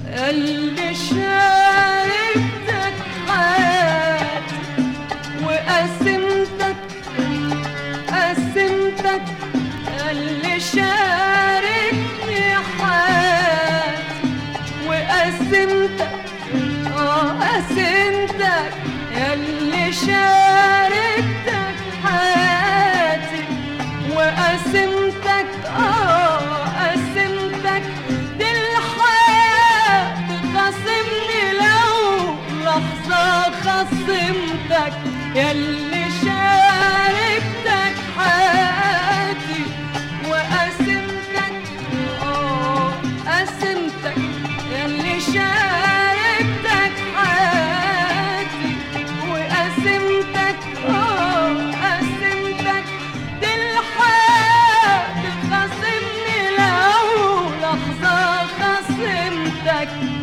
اللي شاركتك حياتي وقسمتك قسمتك اللي شاركني حياتي وقسمتك اه قسمتك ياللي شاركتك حياتي وقسمتك اه قسمتك دي الحياة تخاصمني لو لحظة خصمتك ياللي شاركتك حياتي وقسمتك اه قسمتك ياللي شاركتك حياتي وقسمتك اه قسمتك دي الحياة تخاصمني لو لحظة خصمتك